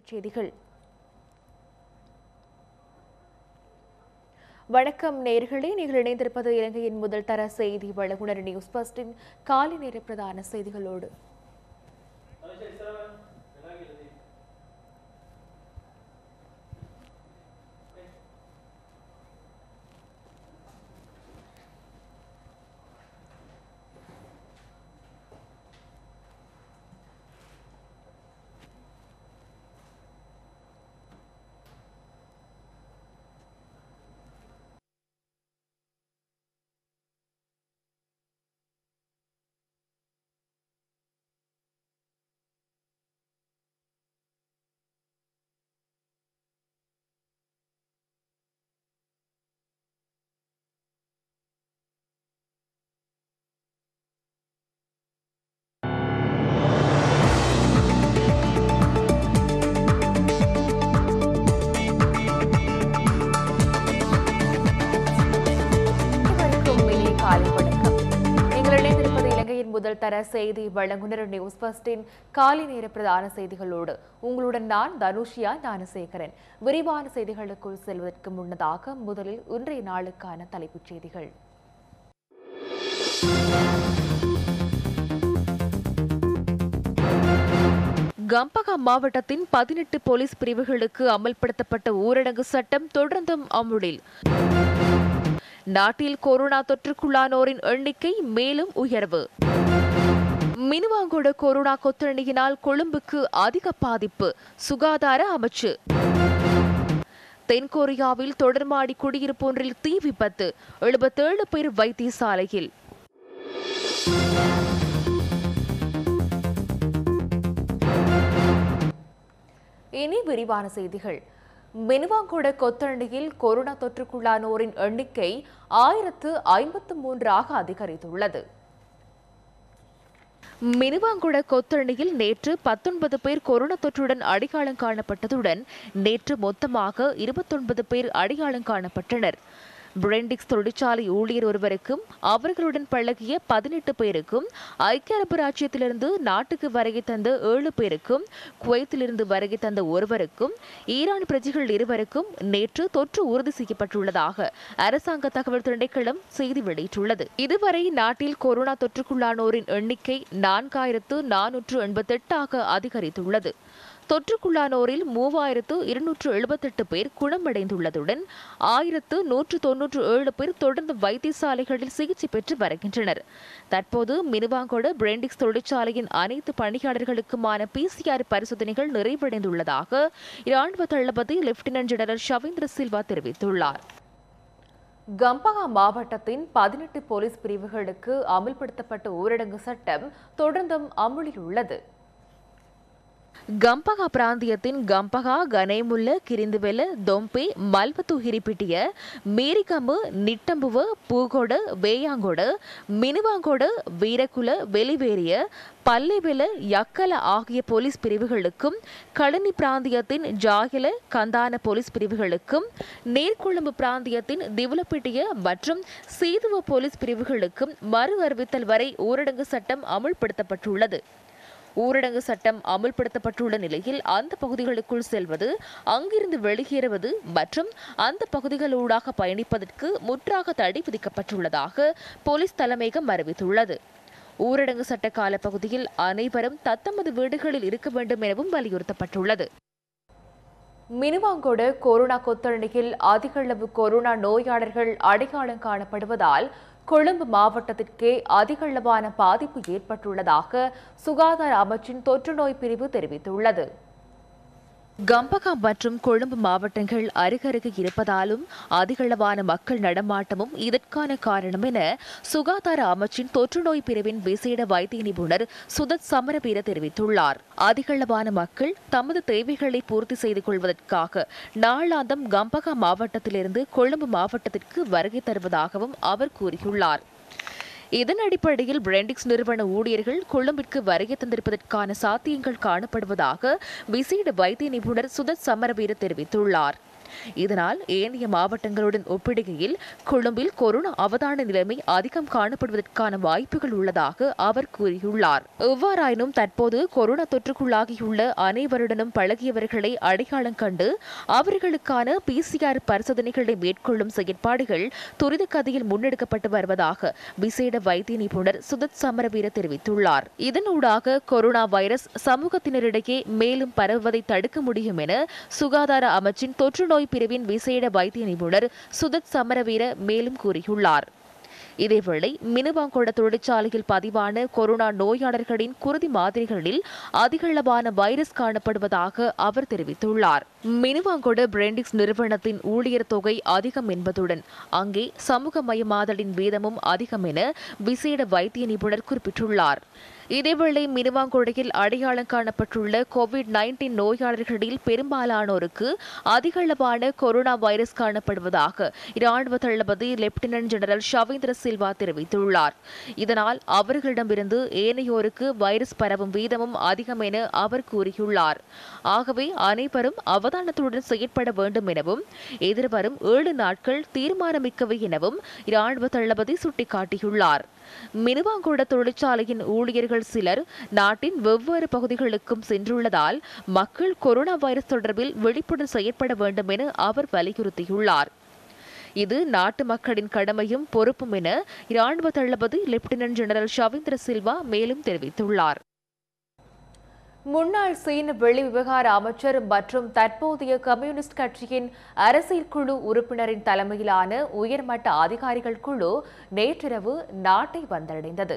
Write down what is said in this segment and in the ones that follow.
செய்திகள் வணக்கம் நேர்களே நீங்கள் இணைந்திருப்பது இலங்கையின் முதல் தர செய்தி வழங்குனர் நியூஸ் பஸ்டின் காலை நேர பிரதான செய்திகளோடு அனைவருக்கும் இனிய காலை வணக்கம் நீங்கள் இணைந்திருப்பது இலங்கையின் முதல் தர செய்தி வழங்குனர் நியூஸ் பஸ்டின் காலை நேர பிரதான செய்திகளோடு உங்களுடன் நான் தனுஷியா ஞானசேகரன் விரிவான செய்திகளுக்குள் செல்வதற்கு முன்னதாக முதலில் இன்றைய நாளுக்கான தலைப்புச் செய்திகள் கம்பகா மாவட்டத்தின் பதினெட்டு போலீஸ் பிரிவுகளுக்கு அமல்படுத்தப்பட்ட ஊரடங்கு சட்டம் தொடர்ந்தும் அமுலில் நாட்டில் கொரோனா தொற்றுக்குள்ளானோரின் எண்ணிக்கை மேலும் உயர்வு மினுவாங்கோடு கொரோனா கொத்தரணியினால் கொழும்புக்கு அதிக பாதிப்பு சுகாதார அமைச்சு தென்கொரியாவில் தொடர்மாடி குடியிருப்பு ஒன்றில் தீ விபத்து எழுபத்தேழு பேர் வைத்தியசாலையில் இனி விரிவான செய்திகள் மெனுவாங்கொட கொத்தரணியில் கொரோனா தொற்றுக்குள்ளானோரின் எண்ணிக்கை ஆயிரத்து ஐம்பத்து மூன்றாக அதிகரித்துள்ளது மினுவாங்குட கொத்தரணியில் நேற்று பத்தொன்பது பேர் கொரோனா தொற்றுடன் அடையாளம் காணப்பட்டதுடன் நேற்று மொத்தமாக இருபத்தொன்பது பேர் அடையாளம் காணப்பட்டனர் பிரெண்டிக்ஸ் தொழிற்சாலை ஊழியர் ஒருவருக்கும் அவர்களுடன் பழகிய பதினெட்டு பேருக்கும் ஐக்கிய அரபு ராச்சியத்திலிருந்து நாட்டுக்கு வருகை தந்த ஏழு பேருக்கும் குவைத்திலிருந்து வருகை தந்த ஒருவருக்கும் ஈரான் பிரஜைகள் இருவருக்கும் நேற்று தொற்று உறுதி செய்யப்பட்டுள்ளதாக அரசாங்க தகவல் திணைக்களம் செய்தி வெளியிட்டுள்ளது இதுவரை நாட்டில் கொரோனா தொற்றுக்குள்ளானோரின் எண்ணிக்கை நான்காயிரத்து நானூற்று எண்பத்தெட்டாக அதிகரித்துள்ளது தொற்றுக்குள்ளானோரில் மூவாயிரத்து இருநூற்று எழுபத்தெட்டு பேர் குணமடைந்துள்ளதுடன் ஆயிரத்து நூற்று தொன்னூற்று ஏழு பேர் தொடர்ந்து வைத்தியசாலைகளில் சிகிச்சை பெற்று வருகின்றனர் தற்போது மினுவாங்கோடு பிரெண்டிக்ஸ் தொழிற்சாலையின் அனைத்து பணியாளர்களுக்குமான பிசிஆர் பரிசோதனைகள் நிறைவடைந்துள்ளதாக இராணுவ தளபதி லெப்டினன்ட் ஜெனரல் ஷவேந்திர சில்வா தெரிவித்துள்ளார் கம்பகா மாவட்டத்தின் பதினெட்டு போலீஸ் பிரிவுகளுக்கு அமல்படுத்தப்பட்ட ஊரடங்கு சட்டம் தொடர்ந்தும் அமுலில் உள்ளது கம்பகா பிராந்தியத்தின் கம்பகா கனேமுல்ல கிரிந்துவெல தொம்பே மல்வத்து ஹிரிப்பிட்டிய மீரிகமு நிட்டம்புவ பூகொட வேயாங்கொட மினுவாங்கொட வீரகுல வெளிவேறிய பல்லைவெல யக்கல ஆகிய போலீஸ் பிரிவுகளுக்கும் களனி பிராந்தியத்தின் ஜாகில கந்தான போலீஸ் பிரிவுகளுக்கும் நீர்கொழும்பு பிராந்தியத்தின் திவுலப்பிட்டிய மற்றும் சீதுவ போலீஸ் பிரிவுகளுக்கும் மறு அறிவித்தல் வரை ஊரடங்கு சட்டம் அமுல்படுத்தப்பட்டுள்ளது ஊரடங்கு சட்டம் அமுல்படுத்தப்பட்டுள்ள நிலையில் அந்த பகுதிகளுக்குள் செல்வது அங்கிருந்து வெளியேறுவது மற்றும் அந்த பகுதிகளூடாக பயணிப்பதற்கு முற்றாக தடை விதிக்கப்பட்டுள்ளதாக போலீஸ் தலைமையகம் அறிவித்துள்ளது ஊரடங்கு சட்ட கால பகுதியில் அனைவரும் தத்தமது வீடுகளில் இருக்க வேண்டும் எனவும் வலியுறுத்தப்பட்டுள்ளது மினுவாங்கோடு கொரோனா கொத்தரணியில் அதிகளவு கொரோனா நோயாளர்கள் அடையாளம் காணப்படுவதால் கொழும்பு மாவட்டத்திற்கே அதிகளவான பாதிப்பு ஏற்பட்டுள்ளதாக சுகாதார அமைச்சின் தொற்றுநோய் பிரிவு தெரிவித்துள்ளது கம்பகா மற்றும் கொழும்பு மாவட்டங்கள் அருகருகே இருப்பதாலும் அதிகளவான மக்கள் நடமாட்டமும் இதற்கான காரணம் என சுகாதார அமைச்சின் தொற்றுநோய் பிரிவின் விசேட வைத்திய நிபுணர் சுதத் சமரவீர தெரிவித்துள்ளார் அதிகளவான மக்கள் தமது தேவைகளை பூர்த்தி செய்து கொள்வதற்காக நாளாந்தம் கம்பகா மாவட்டத்திலிருந்து கொழும்பு மாவட்டத்திற்கு வருகை தருவதாகவும் அவர் கூறியுள்ளார் இதன் அடிப்படையில் பிரெண்டிக்ஸ் நிறுவன ஊழியர்கள் கொழும்பிற்கு வருகை தந்திருப்பதற்கான சாத்தியங்கள் காணப்படுவதாக விசேட வைத்திய நிபுணர் சுதத் சமரவீர தெரிவித்துள்ளார் இதனால் ஏனைய மாவட்டங்களுடன் ஒப்பிடுகையில் கொழும்பில் கொரோனா அவதான நிலைமை அதிகம் காணப்படுவதற்கான வாய்ப்புகள் உள்ளதாக அவர் கூறியுள்ளார் எவ்வாறாயினும் தற்போது கொரோனா தொற்றுக்குள்ளாகியுள்ள அனைவருடனும் பழகியவர்களை அடையாளம் கண்டு அவர்களுக்கான பிசிஆர் பரிசோதனைகளை மேற்கொள்ளும் செயற்பாடுகள் துரித கதியில் முன்னெடுக்கப்பட்டு வருவதாக விசேட வைத்திய நிபுணர் சுதத் சமரவீர தெரிவித்துள்ளார் இதனூடாக கொரோனா வைரஸ் சமூகத்தினரிடையே மேலும் பரவுவதை தடுக்க முடியும் என சுகாதார அமைச்சின் தொற்று நோய் பிரிவின் விசேட வைத்திய நிபுணர் சுதத் சமரவீர மேலும் கூறியுள்ளார் இதேவேளை மினுவாங்கொட தொழிற்சாலையில் பதிவான கொரோனா நோயாளர்களின் குருதி மாதிரிகளில் அதிகளவான வைரஸ் காணப்படுவதாக அவர் தெரிவித்துள்ளார் மினுவாங்கொட பிரெண்டிக்ஸ் நிறுவனத்தின் ஊழியர் தொகை அதிகம் என்பதுடன் அங்கே சமூகமயமாதலின் வீதமும் அதிகம் என விசேட வைத்திய நிபுணர் குறிப்பிட்டுள்ளார் இதேவேளை மினுவாங்கொடையில் அடையாளம் காணப்பட்டுள்ள கோவிட் நைன்டீன் நோயாளர்களில் பெரும்பாலானோருக்கு அதிகளவான கொரோனா வைரஸ் காணப்படுவதாக இராணுவ தளபதி லெப்டினன்ட் ஜெனரல் ஷவேந்திர சில்வா தெரிவித்துள்ளார் இதனால் அவர்களிடமிருந்து ஏனையோருக்கு வைரஸ் பரவும் வீதமும் அதிகம் என அவர் கூறியுள்ளார் ஆகவே அனைவரும் அவதானத்துடன் செயற்பட வேண்டும் எனவும் எதிர்வரும் ஏழு நாட்கள் தீர்மானமிக்கவை எனவும் இராணுவ தளபதி சுட்டிக்காட்டியுள்ளார் மினுவாங்கூட தொழிற்சாலையின் ஊழியர்கள் சிலர் நாட்டின் வெவ்வேறு பகுதிகளுக்கும் சென்றுள்ளதால் மக்கள் கொரோனா வைரஸ் தொடர்பில் விழிப்புடன் செயற்பட வேண்டும் என அவர் வலியுறுத்தியுள்ளார் இது நாட்டு மக்களின் கடமையும் பொறுப்பும் என இராணுவ தளபதி லெப்டினன்ட் ஜெனரல் ஷவேந்திர சில்வா மேலும் தெரிவித்துள்ளார் முன்னாள் சீன வெளி விவகார அமைச்சர் மற்றும் தற்போதைய கம்யூனிஸ்ட் கட்சியின் அரசியல் குழு உறுப்பினரின் தலைமையிலான உயர்மட்ட அதிகாரிகள் குழு நேற்றிரவு நாட்டை வந்தடைந்தது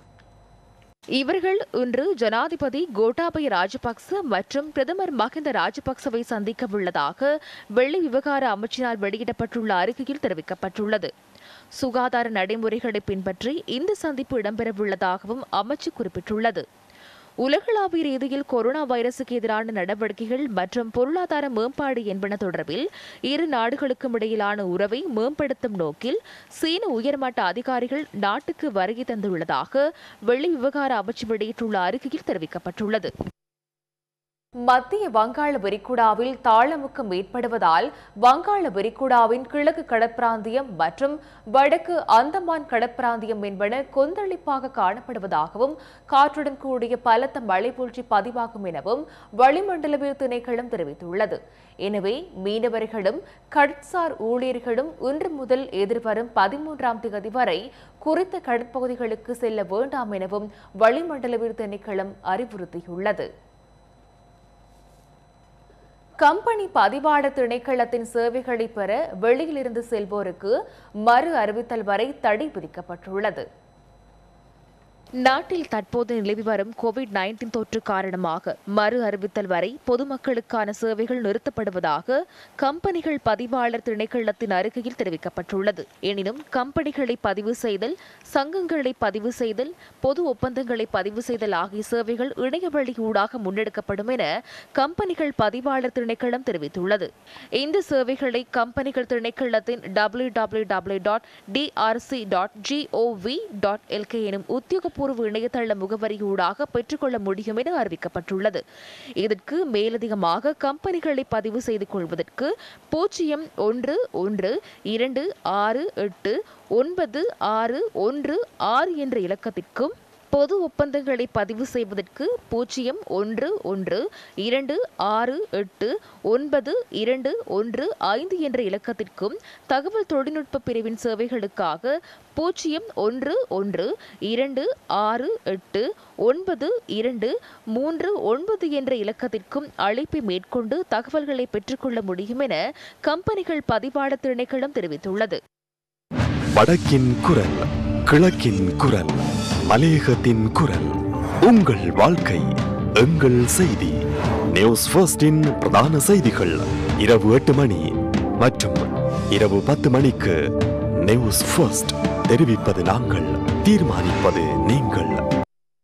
இவர்கள் இன்று ஜனாதிபதி கோட்டாபய ராஜபக்ச மற்றும் பிரதமர் மஹிந்த ராஜபக்சவை சந்திக்க உள்ளதாக வெள்ளி விவகார அமைச்சினால் வெளியிடப்பட்டுள்ள அறிக்கையில் தெரிவிக்கப்பட்டுள்ளது சுகாதார நடைமுறைகளை பின்பற்றி இந்த சந்திப்பு இடம்பெறவுள்ளதாகவும் அமைச்சு குறிப்பிட்டுள்ளது உலகளாவிய ரீதியில் கொரோனா வைரசுக்கு எதிரான நடவடிக்கைகள் மற்றும் பொருளாதார மேம்பாடு என்பன தொடர்பில் இரு நாடுகளுக்கும் இடையிலான உறவை மேம்படுத்தும் நோக்கில் சீன உயர்மட்ட அதிகாரிகள் நாட்டுக்கு வருகை தந்துள்ளதாக வெள்ளி விவகார அமைச்சு வெளியிட்டுள்ள அறிக்கையில் தெரிவிக்கப்பட்டுள்ளது மத்திய வங்காள விரிகுடாவில் தாளமுக்கம் ஏற்படுவதால் வங்காள விரிகுடாவின் கிழக்கு கடற்பிராந்தியம் மற்றும் வடக்கு அந்தமான் கடற்பிராந்தியம் என்பன கொந்தளிப்பாக காணப்படுவதாகவும் காற்றுடன் கூடிய பலத்த மழைப்பூழ்ச்சி பதிவாகும் எனவும் வளிமண்டலவியல் திணைக்களம் தெரிவித்துள்ளது எனவே மீனவர்களும் கடற்சார் ஊழியர்களும் இன்று முதல் எதிர்வரும் பதிமூன்றாம் தேதி வரை குறித்த கடற்பகுதிகளுக்கு செல்ல வேண்டாம் எனவும் வளிமண்டலவியல் திணைக்களம் அறிவுறுத்தியுள்ளது கம்பெனி பதிவாளர் திணைக்களத்தின் சேவைகளை பெற வெளியிலிருந்து செல்வோருக்கு மறு அறிவித்தல் வரை தடை விதிக்கப்பட்டுள்ளது நாட்டில் தற்போது நிலவி வரும் கோவிட் நைன்டீன் தொற்று காரணமாக மறு அறிவித்தல் வரை பொதுமக்களுக்கான சேவைகள் நிறுத்தப்படுவதாக கம்பெனிகள் பதிவாளர் திணைக்களத்தின் அறிக்கையில் தெரிவிக்கப்பட்டுள்ளது எனினும் கம்பெனிகளை பதிவு செய்தல் சங்கங்களை பதிவு செய்தல் பொது ஒப்பந்தங்களை பதிவு செய்தல் ஆகிய சேவைகள் இணையவழி ஊடாக முன்னெடுக்கப்படும் என கம்பெனிகள் பதிவாளர் திணைக்களம் தெரிவித்துள்ளது இந்த சேவைகளை கம்பெனிகள் திணைக்களத்தின் W W W dot DRC dot GOV dot LK எனும் உத்தியோகபூர்வ இணையதள முகவரியூடாக பெற்றுக்கொள்ள முடியும் என அறிவிக்கப்பட்டுள்ளது இதற்கு மேலதிகமாக கம்பெனிகளை பதிவு செய்து கொள்வதற்கு பூஜ்ஜியம் ஒன்று ஒன்று இரண்டு ஆறு எட்டு ஒன்பது ஆறு ஒன்று ஆறு என்ற இலக்கத்திற்கும் பொது ஒப்பந்தங்களை பதிவு செய்வதற்கு பூஜ்ஜியம் ஒன்று ஒன்று இரண்டு ஆறு எட்டு ஒன்பது இரண்டு ஒன்று ஐந்து என்ற இலக்கத்திற்கும் தகவல் தொழில்நுட்ப பிரிவின் சேவைகளுக்காக பூஜ்ஜியம் ஒன்று ஒன்று இரண்டு ஆறு எட்டு ஒன்பது இரண்டு மூன்று ஒன்பது என்ற இலக்கத்திற்கும் அழைப்பை மேற்கொண்டு தகவல்களை பெற்றுக்கொள்ள முடியும் என கம்பெனிகள் பதிவாளர் திணைக்களம் தெரிவித்துள்ளது வடக்கின் குரல் கிழக்கின் குரல் மலையகத்தின் குரல் உங்கள் வாழ்க்கை எங்கள் செய்தி நியூஸ் ஃபர்ஸ்டின் பிரதான செய்திகள் இரவு எட்டு மணி மற்றும் இரவு பத்து மணிக்கு நியூஸ் ஃபர்ஸ்ட் தெரிவிப்பது நாங்கள் தீர்மானிப்பது நீங்கள்